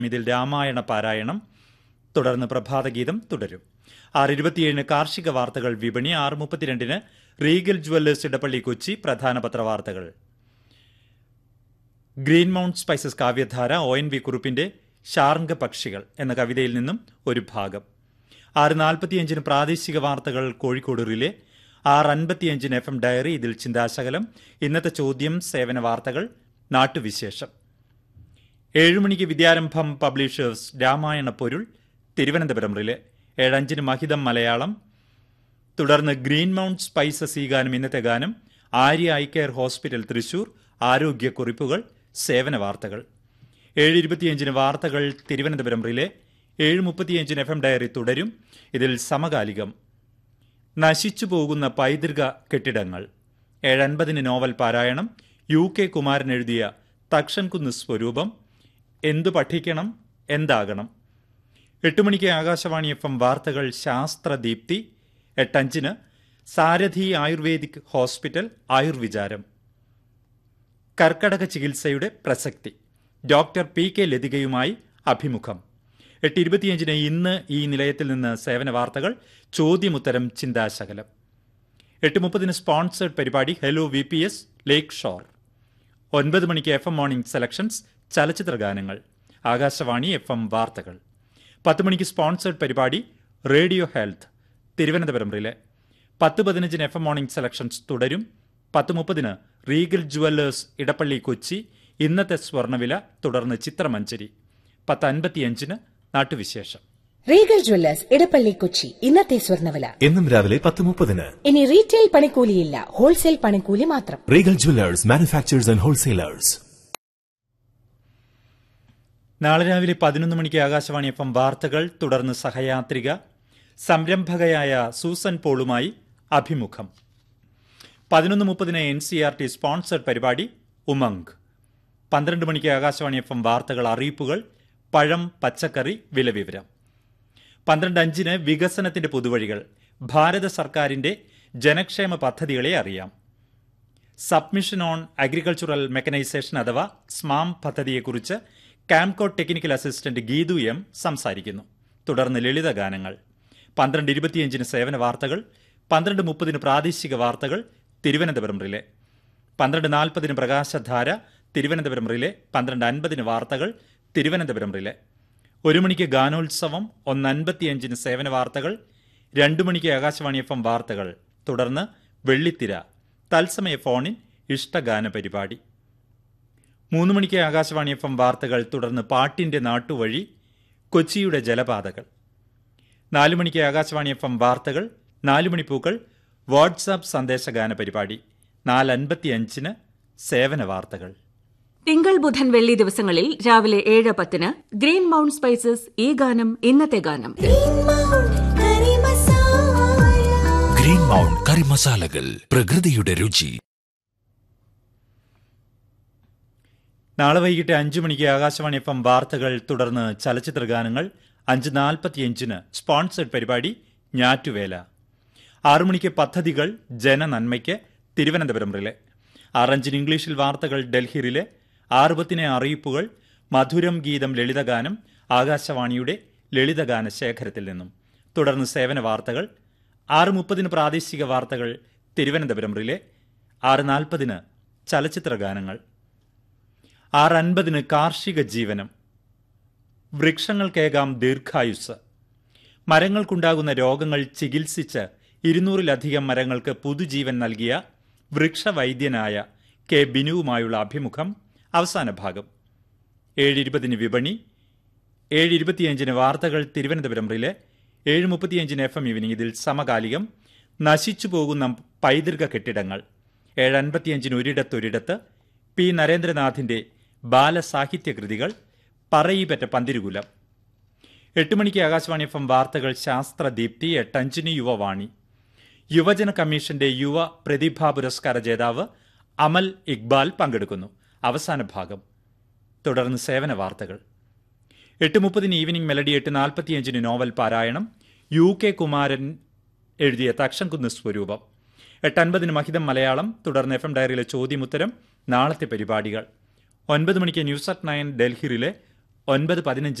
ഇതിൽ രാമായണ പാരായണം തുടർന്ന് പ്രഭാതഗീതം തുടരും ആറ് ഇരുപത്തിയേഴിന് കാർഷിക വാർത്തകൾ വിപണി ആറ് മുപ്പത്തിരണ്ടിന് റീഗൽ ജുവല്ലേഴ്സ് ഇടപ്പള്ളി കൊച്ചി പ്രധാന പത്രവാർത്തകൾ ഗ്രീൻ മൗണ്ട് സ്പൈസസ് കാവ്യധാര ഒ എൻ വി കുറുപ്പിന്റെ ശാർങ്ക പക്ഷികൾ എന്ന കവിതയിൽ നിന്നും ഒരു ഭാഗം ആറ് നാൽപ്പത്തിയഞ്ചിന് പ്രാദേശിക വാർത്തകൾ കോഴിക്കോട് റിലേ ആറ് അൻപത്തിയഞ്ചിന് എഫ് എം ഡയറി ഇതിൽ ചിന്താശകലം ഇന്നത്തെ ചോദ്യം സേവന വാർത്തകൾ നാട്ടുവിശേഷം ഏഴുമണിക്ക് വിദ്യാരംഭം പബ്ലിഷേഴ്സ് രാമായണ പൊരുൾ തിരുവനന്തപുരം റിലേ ഏഴഞ്ചിന് മഹിതം മലയാളം തുടർന്ന് ഗ്രീൻ മൗണ്ട് സ്പൈസസ് ഈ ഗാനം ഇന്നത്തെ ഗാനം Arya eye care hospital Thrissur ആരോഗ്യക്കുറിപ്പുകൾ സേവന വാർത്തകൾ ഏഴ് ഇരുപത്തിയഞ്ചിന് വാർത്തകൾ തിരുവനന്തപുരം റിലേ ഏഴ് മുപ്പത്തിയഞ്ചിന് എഫ് എം ഡയറി തുടരും ഇതിൽ സമകാലികം നശിച്ചു പോകുന്ന പൈതൃക കെട്ടിടങ്ങൾ ഏഴൻപതിന് നോവൽ പാരായണം യു കെ കുമാരൻ എഴുതിയ തക്ഷൻകുന്ന് സ്വരൂപം എന്തു പഠിക്കണം എന്താകണം എട്ട് മണിക്ക് ആകാശവാണി എഫ് എം വാർത്തകൾ ശാസ്ത്രദീപ്തി എട്ടഞ്ചിന് സാരഥി ആയുർവേദിക് ഹോസ്പിറ്റൽ ആയുർവിചാരം കർക്കടക ചികിത്സയുടെ പ്രസക്തി ഡോക്ടർ പി കെ ലതികയുമായി അഭിമുഖം എട്ട് ഇരുപത്തിയഞ്ചിന് ഇന്ന് ഈ നിലയത്തിൽ നിന്ന് സേവന വാർത്തകൾ ചോദ്യമുത്തരം ചിന്താശകലം എട്ട് മുപ്പതിന് സ്പോൺസേഡ് പരിപാടി hello V P S lake shore ഒൻപത് മണിക്ക് എഫ് എം മോർണിംഗ് സെലക്ഷൻസ് ചലച്ചിത്ര ഗാനങ്ങൾ ആകാശവാണി എഫ് എം വാർത്തകൾ പത്ത് മണിക്ക് സ്പോൺസേഡ് പരിപാടി റേഡിയോ ഹെൽത്ത് തിരുവനന്തപുരം റിലേ പത്ത് പതിനഞ്ചിന് എഫ് എം മോർണിംഗ് സെലക്ഷൻസ് തുടരും പത്ത് മുപ്പതിന് റീഗൽ ജുവല്ലേഴ്സ് ഇടപ്പള്ളി കൊച്ചി ഇന്നത്തെ സ്വർണ്ണവില തുടർന്ന് ചിത്രമഞ്ചരി പത്ത് അൻപത്തിയഞ്ചിന് നാട്ടുവിശേഷം റീഗൽ ജ്വല്ലേഴ്സ് ഇടപ്പള്ളി കൊച്ചി ഇന്നത്തെ സ്വർണ്ണവില എന്നും രാവിലെ പത്ത് മുപ്പതിന് ഇനി റീറ്റെയിൽ പണിക്കൂലിയില്ല ഹോൾസെയിൽ പണിക്കൂലി മാത്രം regal jewellers manufacturers and wholesalers നാളെ രാവിലെ പതിനൊന്ന് മണിക്ക് ആകാശവാണി എഫ് എം വാർത്തകൾ തുടർന്ന് സഹയാത്രിക സംരംഭകയായ സൂസൻ പോളുമായി അഭിമുഖം പതിനൊന്ന് മുപ്പതിന് N C R T sponsored പരിപാടി ഉമംഗ് പന്ത്രണ്ട് മണിക്ക് ആകാശവാണി എഫ് എം വാർത്തകൾ അറിയിപ്പുകൾ പഴം പച്ചക്കറി വിലവിവരം പന്ത്രണ്ട് അഞ്ചിന് വികസനത്തിന്റെ പുതുവഴികൾ ഭാരത സർക്കാരിന്റെ ജനക്ഷേമ പദ്ധതികളെ അറിയാം സബ്മിഷൻ ഓൺ അഗ്രികൾച്ചറൽ മെക്കനൈസേഷൻ അഥവാ സ്മാം പദ്ധതിയെക്കുറിച്ച് KAMCO technical assistant Geethu M സംസാരിക്കുന്നു തുടർന്ന് ലളിത ഗാനങ്ങൾ പന്ത്രണ്ട് ഇരുപത്തിയഞ്ചിന് സേവന വാർത്തകൾ പന്ത്രണ്ട് മുപ്പതിന് പ്രാദേശിക വാർത്തകൾ തിരുവനന്തപുരം റിലേ പന്ത്രണ്ട് നാൽപ്പതിന് പ്രകാശധാര തിരുവനന്തപുരം റിലേ പന്ത്രണ്ട് അൻപതിന് വാർത്തകൾ തിരുവനന്തപുരം റിലേ ഒരു മണിക്ക് ഗാനോത്സവം ഒന്ന് അൻപത്തിയഞ്ചിന് സേവന വാർത്തകൾ രണ്ടു മണിക്ക് ആകാശവാണി എഫ് എം വാർത്തകൾ തുടർന്ന് വെള്ളിത്തിര തത്സമയ ഫോണിൻ ഇഷ്ടഗാന പരിപാടി മൂന്ന് മണിക്ക് ആകാശവാണി എഫ് എം വാർത്തകൾ തുടർന്ന് പാട്ടിന്റെ നാട്ടുവഴി കൊച്ചിയുടെ ജലപാതകൾ നാലു മണിക്ക് ആകാശവാണി എഫ് എം വാർത്തകൾ നാലു മണിപ്പൂക്കൾ വാട്സാപ്പ് സന്ദേശഗാന പരിപാടി നാല് അൻപത്തിയഞ്ചിന് സേവന വാർത്തകൾ തിങ്കൾ ബുധൻ വെള്ളി ദിവസങ്ങളിൽ രാവിലെ ഏഴ് പത്തിന് ഗ്രീൻ മൗണ്ട് സ്പൈസസ് ഈ ഗാനം ഇന്നത്തെ ഗാനം ഗ്രീൻ മൗണ്ട് കറി മസാലകൾ പ്രകൃതിയുടെ രുചി നാളെ വൈകിട്ട് അഞ്ചു മണിക്ക് ആകാശവാണി എഫ് എം വാർത്തകൾ തുടർന്ന് ചലച്ചിത്ര ഗാനങ്ങൾ അഞ്ച് നാൽപ്പത്തിയഞ്ചിന് സ്പോൺസർഡ് പരിപാടി ഞാറ്റുവേല ആറു മണിക്ക് പദ്ധതികൾ ജനനന്മയ്ക്ക് തിരുവനന്തപുരം റിലേ ആറഞ്ചിന് ഇംഗ്ലീഷിൽ വാർത്തകൾ ഡൽഹി റിലേ ആറുപത്തിനെ അറിയിപ്പുകൾ മധുരം ഗീതം ലളിതഗാനം ആകാശവാണിയുടെ ലളിതഗാന ശേഖരത്തിൽ നിന്നും തുടർന്ന് സേവന വാർത്തകൾ ആറ് മുപ്പതിന് പ്രാദേശിക വാർത്തകൾ തിരുവനന്തപുരം റിലേ ആറ് നാൽപ്പതിന് ചലച്ചിത്ര ഗാനങ്ങൾ ആറ് അൻപതിന് കാർഷിക ജീവനം വൃക്ഷങ്ങൾക്കേകാം ദീർഘായുസ് മരങ്ങൾക്കുണ്ടാകുന്ന രോഗങ്ങൾ ചികിത്സിച്ച് ഇരുന്നൂറിലധികം മരങ്ങൾക്ക് പുതുജീവൻ നൽകിയ വൃക്ഷവൈദ്യനായ കെ ബിനുവുമായുള്ള അഭിമുഖം അവസാന ഭാഗം ഏഴ് ഇരുപതിന് വിപണി ഏഴ് ഇരുപത്തിയഞ്ചിന് വാർത്തകൾ തിരുവനന്തപുരം റിലെ ഏഴ് മുപ്പത്തിയഞ്ചിന് എഫ് എം ഈവനിംഗ് ഇതിൽ സമകാലികം നശിച്ചു പോകുന്ന പൈതൃക കെട്ടിടങ്ങൾ ഏഴ് അൻപത്തിയഞ്ചിന് ഒരിടത്തൊരിടത്ത് പി നരേന്ദ്രനാഥിന്റെ ബാലസാഹിത്യ കൃതികൾ പറയിപ്പറ്റ പന്തിരുകുലം എട്ട് മണിക്ക് ആകാശവാണി എഫ് എം വാർത്തകൾ ശാസ്ത്രദീപ്തി എട്ടഞ്ചിന് യുവവാണി യുവജന കമ്മീഷന്റെ യുവ പ്രതിഭാ പുരസ്കാര ജേതാവ് അമൽ ഇക്ബാൽ പങ്കെടുക്കുന്നു അവസാന ഭാഗം തുടർന്ന് സേവന വാർത്തകൾ എട്ട് മുപ്പതിന് ഈവനിംഗ് മെലഡി എട്ട് നാൽപ്പത്തിയഞ്ചിന് നോവൽ പാരായണം യു കെ കുമാരൻ എഴുതിയ തക്ഷംകുന്ന് സ്വരൂപം എട്ടൻപതിന് മഹിതം മലയാളം തുടർന്ന് എഫ് എം ഡയറിയിലെ ചോദ്യമുത്തരം നാളത്തെ പരിപാടികൾ ഒൻപത് മണിക്ക് ന്യൂസ് അറ്റ് നയൻ ഡൽഹിയിലെ ഒൻപത് പതിനഞ്ച്